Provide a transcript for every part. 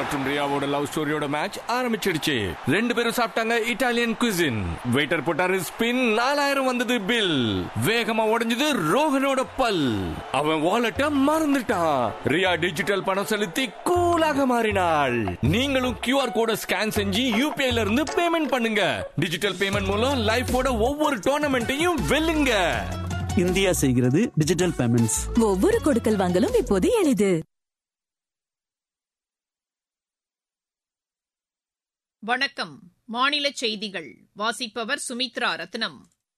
மற்றும் ரியாவோட love ஸ்டோரியோட match ஆரம்பிச்சிடுச்சு ரெண்டு பேரும் சாப்பிட்டாங்க இட்டாலியன் குசின் வெயிட்டர் போட்டாரு ஸ்பின் நாலாயிரம் வந்தது பில் வேகமா உடைஞ்சது ரோஹனோட பல் அவன் வாலெட்ட மறந்துட்டான் ரியா டிஜிட்டல் பணம் செலுத்தி கூலாக மாறினாள் நீங்களும் கியூஆர் கோட ஸ்கேன் செஞ்சு யூபிஐல இருந்து பேமெண்ட் பண்ணுங்க டிஜிட்டல் பேமெண்ட் மூலம் லைஃபோட ஒவ்வொரு டோர்னமெண்ட்டையும் வெல்லுங்க இந்தியா செய்கிறது டிஜிட்டல் பேமெண்ட்ஸ் ஒவ்வொரு கொடுக்கல் வாங்கலும் இப்போது எளிது வணக்கம் மாநில செய்திகள் வாசிப்பவர் சுமித்ரா ரத்னம்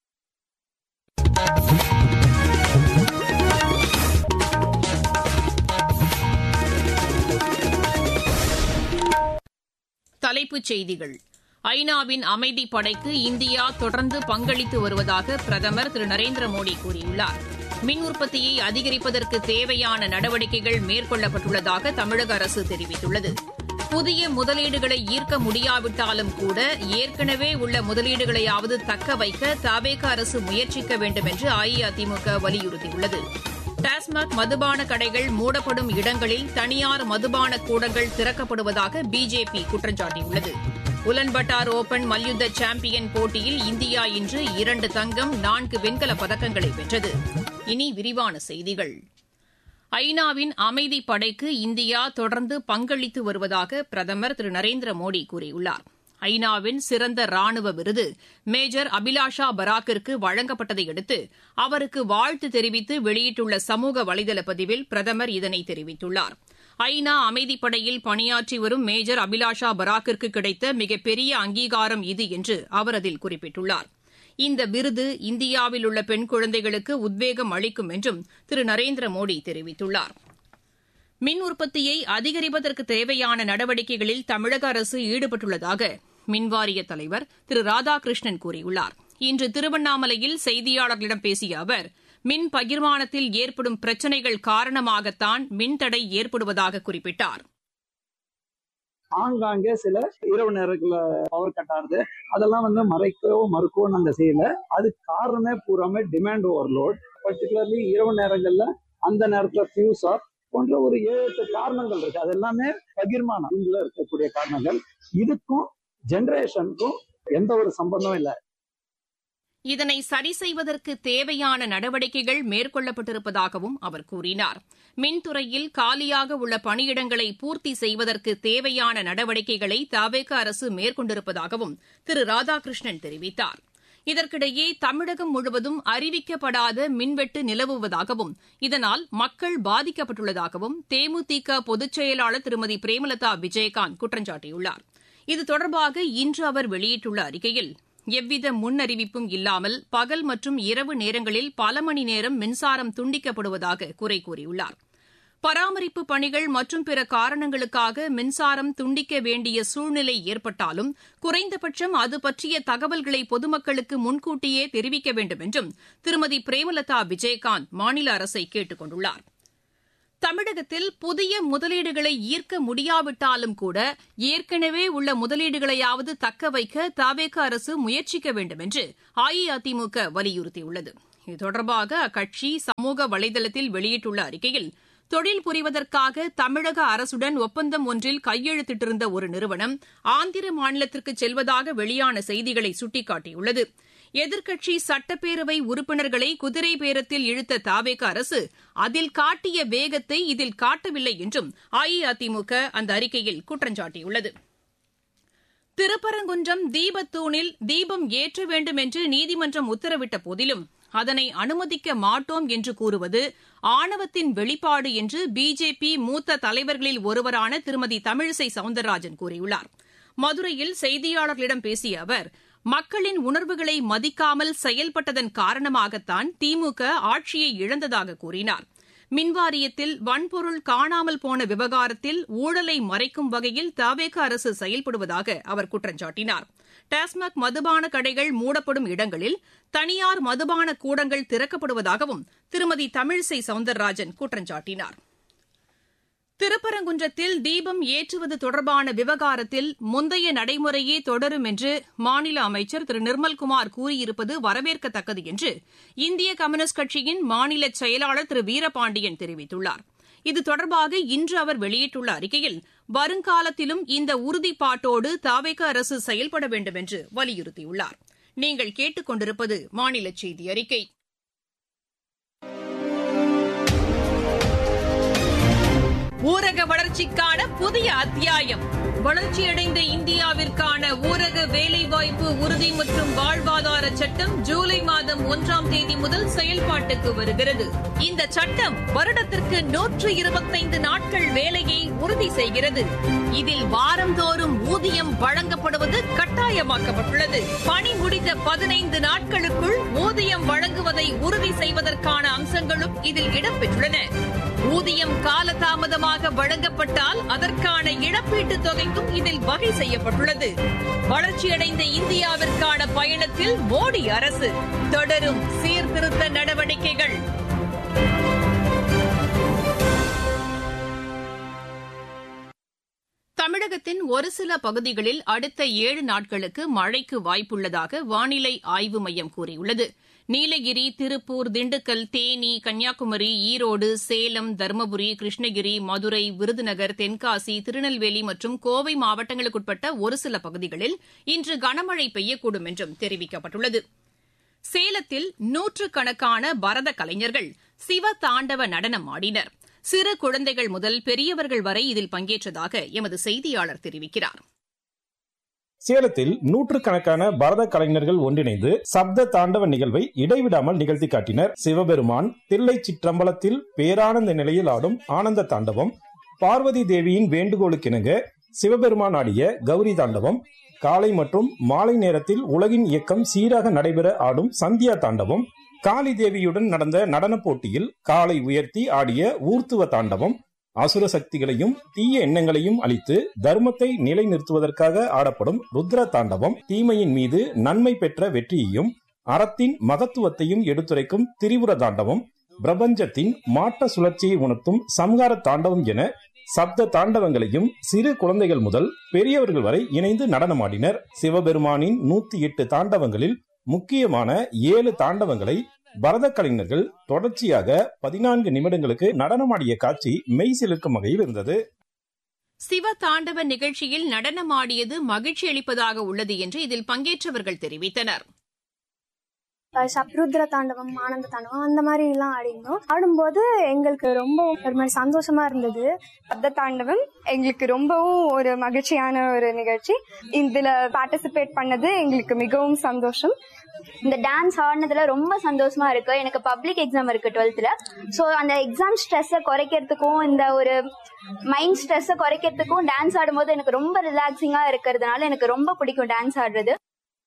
தலைப்புச் செய்திகள் ஐநாவின் அமைதி படைக்கு இந்தியா தொடர்ந்து பங்களித்து வருவதாக பிரதமர் திரு நரேந்திர மோடி கூறியுள்ளார் மின் உற்பத்தியை அதிகரிப்பதற்கு தேவையான நடவடிக்கைகள் மேற்கொள்ளப்பட்டுள்ளதாக தமிழக அரசு தெரிவித்துள்ளது புதிய முதலீடுகளை ஈர்க்க முடியாவிட்டாலும் கூட ஏற்கனவே உள்ள முதலீடுகளையாவது தக்க வைக்க தவேக அரசு முயற்சிக்க வேண்டும் என்று அஇஅதிமுக வலியுறுத்தியுள்ளது டாஸ்மாக் மதுபான கடைகள் மூடப்படும் இடங்களில் தனியார் மதுபான கூடங்கள் திறக்கப்படுவதாக பிஜேபி குற்றம் சாட்டியுள்ளது உலன்பட்டார் ஓபன் மல்யுத்த சாம்பியன் போட்டியில் இந்தியா இன்று இரண்டு தங்கம் நான்கு வெண்கலப் பதக்கங்களை வென்றது இனி விரிவான செய்திகள் ஐநாவின் அமைதி படைக்கு இந்தியா தொடர்ந்து பங்களித்து வருவதாக பிரதமர் திரு நரேந்திர மோடி கூறியுள்ளார் ஐநாவின் சிறந்த ராணுவ விருது மேஜர் அபிலாஷா பராக்கிற்கு வழங்கப்பட்டதை அடுத்து அவருக்கு வாழ்த்து தெரிவித்து வெளியிட்டுள்ள சமூக வலைதள பதிவில் பிரதமர் இதனை தெரிவித்துள்ளார் ஐநா அமைதிப்படையில் பணியாற்றி வரும் மேஜர் அபிலாஷா பராக்கிற்கு கிடைத்த மிகப்பெரிய அங்கீகாரம் இது என்று அவர் அதில் குறிப்பிட்டுள்ளார் இந்த விருது இந்தியாவில் உள்ள பெண் குழந்தைகளுக்கு உத்வேகம் அளிக்கும் என்றும் திரு நரேந்திர மோடி தெரிவித்துள்ளார் மின் உற்பத்தியை அதிகரிப்பதற்கு தேவையான நடவடிக்கைகளில் தமிழக அரசு ஈடுபட்டுள்ளதாக மின்வாரிய தலைவர் திரு ராதாகிருஷ்ணன் கூறியுள்ளார் இன்று திருவண்ணாமலையில் செய்தியாளர்களிடம் பேசிய அவர் மின் பகிர்மானத்தில் ஏற்படும் பிரச்சினைகள் காரணமாகத்தான் மின்தடை ஏற்படுவதாக குறிப்பிட்டார் ஆங்காங்கே சில இரவு நேரத்துல பவர் கட் ஆகுது அதெல்லாம் வந்து மறைக்கவோ மறுக்கவோ நாங்க செய்யல அது காரணமே பூராமே டிமாண்ட் ஓவர்லோட் பர்டிகுலர்லி இரவு நேரங்கள்ல அந்த நேரத்துல ஃபியூஸ் ஆஃப் போன்ற ஒரு ஏழு எட்டு காரணங்கள் இருக்கு அது எல்லாமே பகிர்மானம் இதுல இருக்கக்கூடிய காரணங்கள் இதுக்கும் ஜெனரேஷனுக்கும் எந்த ஒரு சம்பந்தமும் இல்லை இதனை சரி செய்வதற்கு தேவையான நடவடிக்கைகள் மேற்கொள்ளப்பட்டிருப்பதாகவும் அவர் கூறினார் மின்துறையில் காலியாக உள்ள பணியிடங்களை பூர்த்தி செய்வதற்கு தேவையான நடவடிக்கைகளை தவேக அரசு மேற்கொண்டிருப்பதாகவும் திரு ராதாகிருஷ்ணன் தெரிவித்தார் இதற்கிடையே தமிழகம் முழுவதும் அறிவிக்கப்படாத மின்வெட்டு நிலவுவதாகவும் இதனால் மக்கள் பாதிக்கப்பட்டுள்ளதாகவும் தேமுதிக பொதுச் செயலாளர் திருமதி பிரேமலதா விஜயகாந்த் குற்றம் சாட்டியுள்ளார் இது தொடர்பாக இன்று அவர் வெளியிட்டுள்ள அறிக்கையில் எவ்வித முன்னறிவிப்பும் இல்லாமல் பகல் மற்றும் இரவு நேரங்களில் பல மணி நேரம் மின்சாரம் துண்டிக்கப்படுவதாக குறை கூறியுள்ளார் பராமரிப்பு பணிகள் மற்றும் பிற காரணங்களுக்காக மின்சாரம் துண்டிக்க வேண்டிய சூழ்நிலை ஏற்பட்டாலும் குறைந்தபட்சம் அது பற்றிய தகவல்களை பொதுமக்களுக்கு முன்கூட்டியே தெரிவிக்க வேண்டும் என்றும் திருமதி பிரேமலதா விஜயகாந்த் மாநில அரசை கேட்டுக் கொண்டுள்ளாா் தமிழகத்தில் புதிய முதலீடுகளை ஈர்க்க முடியாவிட்டாலும் கூட ஏற்கனவே உள்ள முதலீடுகளையாவது தக்க வைக்க தவேக அரசு முயற்சிக்க வேண்டும் என்று அஇஅதிமுக வலியுறுத்தியுள்ளது இது தொடர்பாக அக்கட்சி சமூக வலைதளத்தில் வெளியிட்டுள்ள அறிக்கையில் தொழில் புரிவதற்காக தமிழக அரசுடன் ஒப்பந்தம் ஒன்றில் கையெழுத்திட்டிருந்த ஒரு நிறுவனம் ஆந்திர மாநிலத்திற்கு செல்வதாக வெளியான செய்திகளை சுட்டிக்காட்டியுள்ளது எதிர்க்கட்சி சட்டப்பேரவை உறுப்பினர்களை குதிரை பேரத்தில் இழுத்த தாவேக அரசு அதில் காட்டிய வேகத்தை இதில் காட்டவில்லை என்றும் அஇஅதிமுக அந்த அறிக்கையில் குற்றம் சாட்டியுள்ளது திருப்பரங்குன்றம் தீபத்தூணில் தீபம் ஏற்ற வேண்டும் என்று நீதிமன்றம் உத்தரவிட்ட போதிலும் அதனை அனுமதிக்க மாட்டோம் என்று கூறுவது ஆணவத்தின் வெளிப்பாடு என்று பிஜேபி மூத்த தலைவர்களில் ஒருவரான திருமதி தமிழிசை சவுந்தரராஜன் கூறியுள்ளார் மதுரையில் செய்தியாளர்களிடம் பேசிய அவர் மக்களின் உணர்வுகளை மதிக்காமல் செயல்பட்டதன் காரணமாகத்தான் திமுக ஆட்சியை இழந்ததாக கூறினார் மின்வாரியத்தில் வன்பொருள் காணாமல் போன விவகாரத்தில் ஊழலை மறைக்கும் வகையில் தவேக அரசு செயல்படுவதாக அவர் குற்றம் சாட்டினார் டாஸ்மாக் மதுபான கடைகள் மூடப்படும் இடங்களில் தனியார் மதுபான கூடங்கள் திறக்கப்படுவதாகவும் திருமதி தமிழிசை சவுந்தரராஜன் குற்றம் சாட்டினார் திருப்பரங்குன்றத்தில் தீபம் ஏற்றுவது தொடர்பான விவகாரத்தில் முந்தைய நடைமுறையே தொடரும் என்று மாநில அமைச்சர் திரு நிர்மல்குமார் கூறியிருப்பது வரவேற்கத்தக்கது என்று இந்திய கம்யூனிஸ்ட் கட்சியின் மாநில செயலாளர் திரு வீரபாண்டியன் தெரிவித்துள்ளார் இது தொடர்பாக இன்று அவர் வெளியிட்டுள்ள அறிக்கையில் வருங்காலத்திலும் இந்த உறுதிப்பாட்டோடு தாவேக அரசு செயல்பட வேண்டும் என்று வலியுறுத்தியுள்ளார் நீங்கள் கேட்டுக் கொண்டிருப்பது மாநில செய்தி அறிக்கை ஊரக வளர்ச்சிக்கான புதிய அத்தியாயம் வளர்ச்சியடைந்த இந்தியாவிற்கான ஊரக வேலைவாய்ப்பு உறுதி மற்றும் வாழ்வாதார சட்டம் ஜூலை மாதம் ஒன்றாம் தேதி முதல் செயல்பாட்டுக்கு வருகிறது இந்த சட்டம் வருடத்திற்கு நூற்று இருபத்தைந்து நாட்கள் வேலையை உறுதி செய்கிறது இதில் வாரந்தோறும் ஊதியம் வழங்கப்படுவது கட்டாயமாக்கப்பட்டுள்ளது பணி முடிந்த பதினைந்து நாட்களுக்குள் ஊதியம் வழங்குவதை உறுதி செய்வதற்கான அம்சங்களும் இதில் இடம்பெற்றுள்ளன ஊதியம் காலதாமதமாக வழங்கப்பட்டால் அதற்கான இழப்பீட்டுத் தொகைக்கும் இதில் வகை செய்யப்பட்டுள்ளது வளர்ச்சியடைந்த இந்தியாவிற்கான பயணத்தில் மோடி அரசு தொடரும் சீர்திருத்த நடவடிக்கைகள் தமிழகத்தின் ஒரு சில பகுதிகளில் அடுத்த ஏழு நாட்களுக்கு மழைக்கு வாய்ப்புள்ளதாக வானிலை ஆய்வு மையம் கூறியுள்ளது நீலகிரி திருப்பூர் திண்டுக்கல் தேனி கன்னியாகுமரி ஈரோடு சேலம் தருமபுரி கிருஷ்ணகிரி மதுரை விருதுநகர் தென்காசி திருநெல்வேலி மற்றும் கோவை மாவட்டங்களுக்குட்பட்ட ஒரு சில பகுதிகளில் இன்று கனமழை பெய்யக்கூடும் என்றும் தெரிவிக்கப்பட்டுள்ளது சேலத்தில் நூற்றுக்கணக்கான பரத கலைஞர்கள் சிவ தாண்டவ நடனம் ஆடினர் சிறு குழந்தைகள் முதல் பெரியவர்கள் வரை இதில் பங்கேற்றதாக எமது செய்தியாளர் தெரிவிக்கிறார் சேலத்தில் நூற்றுக்கணக்கான பரத கலைஞர்கள் ஒன்றிணைந்து சப்த தாண்டவ நிகழ்வை இடைவிடாமல் நிகழ்த்தி காட்டினர் சிவபெருமான் தில்லை சிற்றம்பலத்தில் பேரானந்த நிலையில் ஆடும் ஆனந்த தாண்டவம் பார்வதி தேவியின் வேண்டுகோளுக்கிணங்க சிவபெருமான் ஆடிய கௌரி தாண்டவம் காலை மற்றும் மாலை நேரத்தில் உலகின் இயக்கம் சீராக நடைபெற ஆடும் சந்தியா தாண்டவம் காளி தேவியுடன் நடந்த நடனப் போட்டியில் காலை உயர்த்தி ஆடிய ஊர்த்துவ தாண்டவம் அசுர சக்திகளையும் தீய எண்ணங்களையும் அழித்து தர்மத்தை நிலைநிறுத்துவதற்காக ஆடப்படும் ருத்ர தாண்டவம் தீமையின் மீது நன்மை பெற்ற வெற்றியையும் அறத்தின் மகத்துவத்தையும் எடுத்துரைக்கும் திரிபுர தாண்டவம் பிரபஞ்சத்தின் மாற்ற சுழற்சியை உணர்த்தும் சம்ஹார தாண்டவம் என சப்த தாண்டவங்களையும் சிறு குழந்தைகள் முதல் பெரியவர்கள் வரை இணைந்து நடனமாடினர் சிவபெருமானின் நூத்தி எட்டு தாண்டவங்களில் முக்கியமான ஏழு தாண்டவங்களை பரத கலைஞர்கள் தொடர்ச்சியாக பதினான்கு நிமிடங்களுக்கு நடனமாடிய காட்சி மெய் சிலிர்க்கும் வகையில் இருந்தது சிவ தாண்டவ நிகழ்ச்சியில் நடனமாடியது மகிழ்ச்சி அளிப்பதாக உள்ளது என்று இதில் பங்கேற்றவர்கள் தெரிவித்தனர் சப்ருத்ர தாண்டவம் ஆனந்த தாண்டவம் அந்த மாதிரி எல்லாம் ஆடினோம் ஆடும்போது எங்களுக்கு ரொம்ப ஒரு மாதிரி சந்தோஷமா இருந்தது சப்த தாண்டவம் எங்களுக்கு ரொம்பவும் ஒரு மகிழ்ச்சியான ஒரு நிகழ்ச்சி இதுல பார்ட்டிசிபேட் பண்ணது எங்களுக்கு மிகவும் சந்தோஷம் இந்த டான்ஸ் ஆடினதுல ரொம்ப சந்தோஷமா இருக்கு எனக்கு பப்ளிக் எக்ஸாம் இருக்கு டுவெல்த்ல ஸோ அந்த எக்ஸாம் ஸ்ட்ரெஸ்ஸை குறைக்கிறதுக்கும் இந்த ஒரு மைண்ட் ஸ்ட்ரெஸ்ஸை குறைக்கிறதுக்கும் டான்ஸ் ஆடும்போது எனக்கு ரொம்ப ரிலாக்ஸிங்கா இருக்கிறதுனால எனக்கு ரொம்ப பிடிக்கும் டான்ஸ் ஆடுறது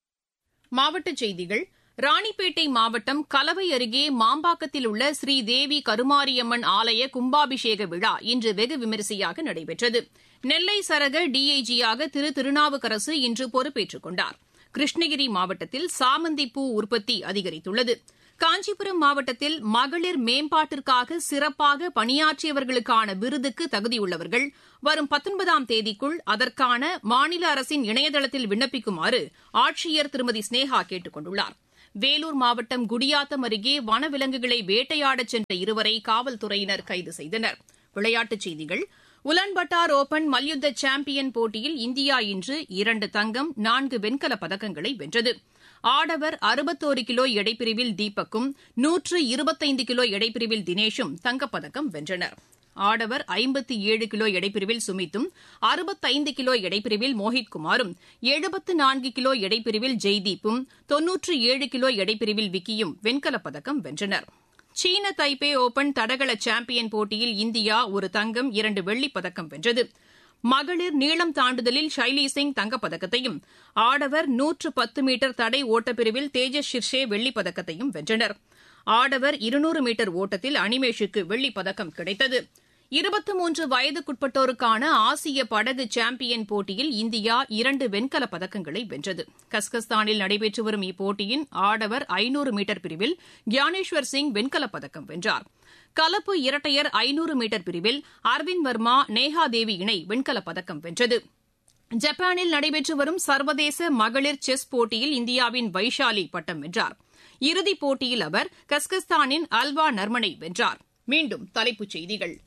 மாவட்டச் செய்திகள் ராணிப்பேட்டை மாவட்டம் கலவை அருகே மாம்பாக்கத்தில் உள்ள ஸ்ரீ தேவி கருமாரியம்மன் ஆலய கும்பாபிஷேக விழா இன்று வெகு விமரிசையாக நடைபெற்றது நெல்லை சரக டிஐஜியாக திரு திருநாவுக்கரசு இன்று பொறுப்பேற்றுக் கொண்டார் கிருஷ்ணகிரி மாவட்டத்தில் சாமந்தி பூ உற்பத்தி அதிகரித்துள்ளது காஞ்சிபுரம் மாவட்டத்தில் மகளிர் மேம்பாட்டிற்காக சிறப்பாக பணியாற்றியவர்களுக்கான விருதுக்கு தகுதியுள்ளவர்கள் வரும் பத்தொன்பதாம் தேதிக்குள் அதற்கான மாநில அரசின் இணையதளத்தில் விண்ணப்பிக்குமாறு ஆட்சியர் திருமதி ஸ்னேகா கேட்டுக் கொண்டுள்ளார் வேலூர் மாவட்டம் குடியாத்தம் அருகே வனவிலங்குகளை வேட்டையாடச் சென்ற இருவரை காவல்துறையினர் கைது செய்தனர் விளையாட்டுச் செய்திகள் உலன்பட்டார் ஓபன் மல்யுத்த சாம்பியன் போட்டியில் இந்தியா இன்று இரண்டு தங்கம் நான்கு வெண்கலப் பதக்கங்களை வென்றது ஆடவர் அறுபத்தோரு கிலோ எடைப்பிரிவில் தீபக்கும் நூற்று இருபத்தைந்து கிலோ எடைப்பிரிவில் தினேஷும் தங்கப்பதக்கம் வென்றனர் ஆடவர் ஐம்பத்தி ஏழு கிலோ எடைப்பிரிவில் சுமித்தும் அறுபத்தைந்து கிலோ எடைப்பிரிவில் மோஹித் குமாரும் எழுபத்து நான்கு கிலோ எடைப்பிரிவில் ஜெய்தீப்பும் தொன்னூற்று ஏழு கிலோ எடைப்பிரிவில் விக்கியும் வெண்கலப் பதக்கம் வென்றனர் சீன தைப்பே ஓபன் தடகள சாம்பியன் போட்டியில் இந்தியா ஒரு தங்கம் இரண்டு வெள்ளிப் பதக்கம் வென்றது மகளிர் நீளம் தாண்டுதலில் ஷைலி சிங் தங்கப்பதக்கத்தையும் ஆடவர் நூற்று பத்து மீட்டர் தடை ஓட்டப்பிரிவில் தேஜஸ் ஷிர்ஷே வெள்ளிப் பதக்கத்தையும் வென்றனர் ஆடவர் இருநூறு மீட்டர் ஓட்டத்தில் அனிமேஷுக்கு வெள்ளிப் பதக்கம் கிடைத்தது இருபத்தி மூன்று வயதுக்குட்பட்டோருக்கான ஆசிய படகு சாம்பியன் போட்டியில் இந்தியா இரண்டு வெண்கலப் பதக்கங்களை வென்றது கஸ்கஸ்தானில் நடைபெற்று வரும் இப்போட்டியின் ஆடவர் ஐநூறு மீட்டர் பிரிவில் கியானேஸ்வர் சிங் வெண்கலப் பதக்கம் வென்றார் கலப்பு இரட்டையர் ஐநூறு மீட்டர் பிரிவில் அரவிந்த் வர்மா நேஹா தேவி இணை வெண்கலப் பதக்கம் வென்றது ஜப்பானில் நடைபெற்று வரும் சர்வதேச மகளிர் செஸ் போட்டியில் இந்தியாவின் வைஷாலி பட்டம் வென்றார் இறுதிப் போட்டியில் அவர் கஸ்கஸ்தானின் அல்வா நர்மனை வென்றார் மீண்டும் தலைப்புச் செய்திகள்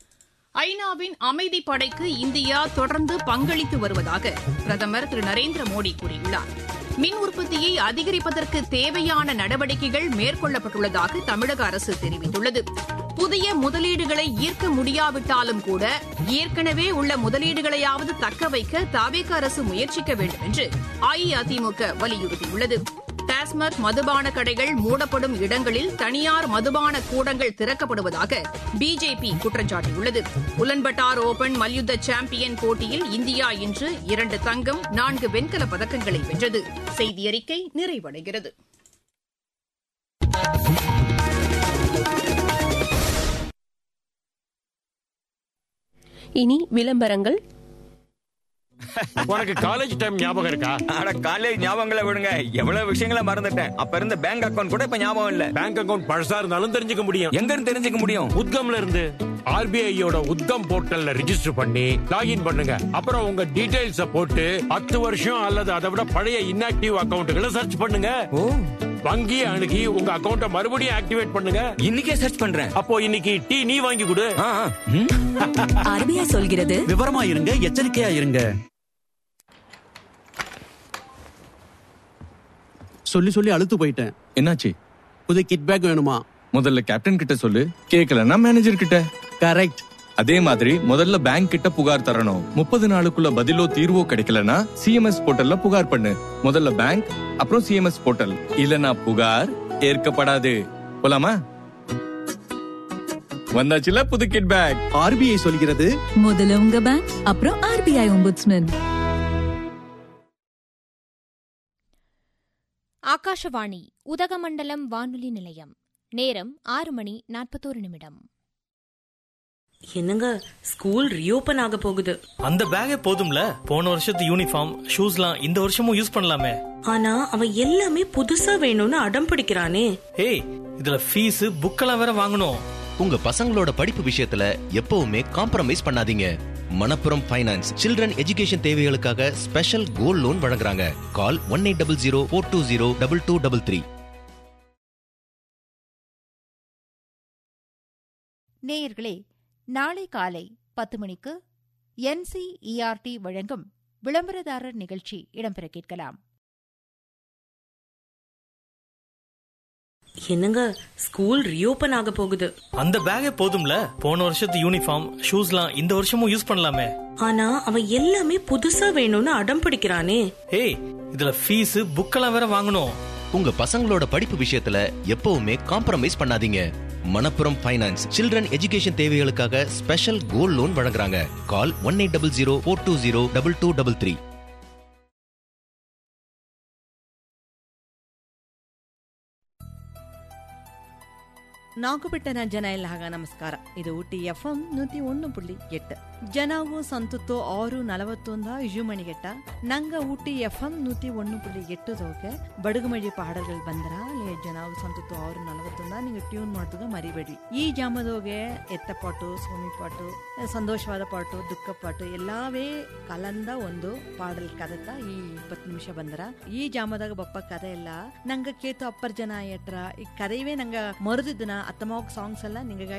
ஐநாவின் அமைதி படைக்கு இந்தியா தொடர்ந்து பங்களித்து வருவதாக பிரதமர் திரு நரேந்திர மோடி கூறியுள்ளார் மின் உற்பத்தியை அதிகரிப்பதற்கு தேவையான நடவடிக்கைகள் மேற்கொள்ளப்பட்டுள்ளதாக தமிழக அரசு தெரிவித்துள்ளது புதிய முதலீடுகளை ஈர்க்க முடியாவிட்டாலும் கூட ஏற்கனவே உள்ள முதலீடுகளையாவது தக்க வைக்க தாவேக அரசு முயற்சிக்க வேண்டும் என்று அஇஅதிமுக வலியுறுத்தியுள்ளது டாஸ்மாக் மதுபான கடைகள் மூடப்படும் இடங்களில் தனியார் மதுபான கூடங்கள் திறக்கப்படுவதாக பிஜேபி குற்றம் சாட்டியுள்ளது உலன்பட்டார் ஓபன் மல்யுத்த சாம்பியன் போட்டியில் இந்தியா இன்று இரண்டு தங்கம் நான்கு வெண்கலப் பதக்கங்களை வென்றது செய்தி அறிக்கை நிறைவடைகிறது இனி விளம்பரங்கள் உனக்கு காலேஜ் டைம் ஞாபகம் இருக்கா அட காலேஜ் ஞாபகங்களை விடுங்க எவ்வளவு விஷயங்களை மறந்துட்டேன் அப்ப இருந்த பேங்க் அக்கவுண்ட் கூட இப்ப ஞாபகம் இல்ல பேங்க் அக்கவுண்ட் பழசா இருந்தாலும் தெரிஞ்சுக்க முடியும் எங்க இருந்து தெரிஞ்சுக்க முடியும் உத்கம்ல இருந்து ஆர்பிஐயோட உத்கம் போர்ட்டல்ல ரிஜிஸ்டர் பண்ணி லாகின் பண்ணுங்க அப்புறம் உங்க டீடைல்ஸ போட்டு பத்து வருஷம் அல்லது அதை விட பழைய இன்ஆக்டிவ் அக்கவுண்ட்களை சர்ச் பண்ணுங்க வங்கி அணுகி உங்க அக்கவுண்ட மறுபடியும் ஆக்டிவேட் பண்ணுங்க இன்னைக்கே சர்ச் பண்றேன் அப்போ இன்னைக்கு டீ நீ வாங்கி கொடு ஆர்பிஐ சொல்கிறது விவரமா இருங்க எச்சரிக்கையா இருங்க சொல்லி சொல்லி அழுத்து போயிட்டேன் என்னாச்சு புது கிட் பேக் வேணுமா முதல்ல கேப்டன் கிட்ட சொல்லு கேக்கலன்னா மேனேஜர் கிட்ட கரெக்ட் அதே மாதிரி முதல்ல பேங்க் கிட்ட புகார் தரணும் முப்பது நாளுக்குள்ள பதிலோ தீர்வோ கிடைக்கலனா சிஎம்எஸ் போர்ட்டல்ல புகார் பண்ணு முதல்ல பேங்க் அப்புறம் சிஎம்எஸ் போர்ட்டல் இல்லனா புகார் ஏற்கப்படாது போலாமா வந்தாச்சுல புது கிட் பேக் ஆர்பிஐ சொல்கிறது முதல்ல உங்க பேங்க் அப்புறம் ஆர்பிஐ ஒம்புட்ஸ்மேன் ஆகாஷவாணி உதகமண்டலம் வானொலி நிலையம் நேரம் ஆறு மணி நாற்பத்தோரு நிமிடம் என்னங்க ஸ்கூல் ரீஓபன் ஆக போகுது அந்த பேக்கே போதும்ல போன வருஷத்து யூனிஃபார்ம் ஷூஸ்லாம் இந்த வருஷமும் யூஸ் பண்ணலாமே ஆனா அவன் எல்லாமே புதுசா வேணும்னு அடம் பிடிக்கிறானே ஏய் இதுல ஃபீஸ் புக்கெல்லாம் வேற வாங்கணும் உங்க பசங்களோட படிப்பு விஷயத்துல எப்பவுமே காம்ப்ரமைஸ் பண்ணாதீங்க மணப்புரம் ஃபைனான்ஸ் சில்ட்ரன் எஜுகேஷன் தேவைகளுக்காக ஸ்பெஷல் கோல்ட் லோன் வழங்குறாங்க call one eight double zero four two zero double two double three நேயர்களே நாளை காலை பத்து மணிக்கு என்சிஇஆர்டி வழங்கும் விளம்பரதாரர் நிகழ்ச்சி இடம்பெற கேட்கலாம் என்னங்க ஸ்கூல் ரீஓபன் ஆக போகுது அந்த பேக்கே போதும்ல போன வருஷத்து யூனிஃபார்ம் ஷூஸ்லாம் இந்த வருஷமும் யூஸ் பண்ணலாமே ஆனா அவன் எல்லாமே புதுசா வேணும்னு அடம் பிடிக்கிறானே ஏய் இதுல ஃபீஸ் புக்கெல்லாம் வேற வாங்கணும் உங்க பசங்களோட படிப்பு விஷயத்துல எப்பவுமே காம்ப்ரமைஸ் பண்ணாதீங்க மணப்புரம் ஃபைனான்ஸ் சில்ட்ரன் எஜுகேஷன் தேவைகளுக்காக ஸ்பெஷல் கோல்ட் லோன் வழங்குறாங்க call one eight double zero four two zero double two double three ನಾಲ್ಕು ಬಿಟ್ಟನ ಜನ ಎಲ್ಲ ಹಾಗ ನಮಸ್ಕಾರ ಇದು ಊಟಿ ಎಫ್ ಎಂ ನೂತಿ ಒಂದು ಪುಳ್ಳಿ ಎಟ್ಟು ಜನವು ಸಂತುತ್ತು ಆರು ನಲವತ್ತೊಂದ ಇಜುಮಣಿಗೆಟ್ಟ ನಂಗ ஊட்டி எஃப்எம் நூத்தி ஒன்னு புள்ளி எட்டு தோக்க ಬಡುಗುಮಳಿ ಪಾಡಲ್ಗಳು ಬಂದ್ರ ಅಲ್ಲಿ ಜನವು ಸಂತುತ್ತು ಆರು ನಲವತ್ತೊಂದ ನೀವು ಟ್ಯೂನ್ ಮಾಡೋದು ಮರಿಬೇಡಿ ಈ ಜಾಮದೋಗೆ ಎತ್ತ ಪಾಟು ಸೋಮಿ ಪಾಟು ಸಂತೋಷವಾದ ಪಾಟು ದುಃಖ ಪಾಟು ಎಲ್ಲಾವೇ ಕಲಂದ ಒಂದು ಪಾಡಲ್ ಕದತ ಈ ಇಪ್ಪತ್ತು ನಿಮಿಷ ಬಂದ್ರ ಈ ಜಾಮದಾಗ ಬಪ್ಪ ಕதை ಎಲ್ಲ ನಂಗ ಕೇತು ಅಪ್ಪರ್ ಜನ ಎಟ್ರ ಈ ಕதையவே ನಂಗ ಮರುದಿದ್ದನ ಅತ್ತಮಾವ್ ಸಾಂಗ್ಸ್ ಎಲ್ಲ ನಿಂಗ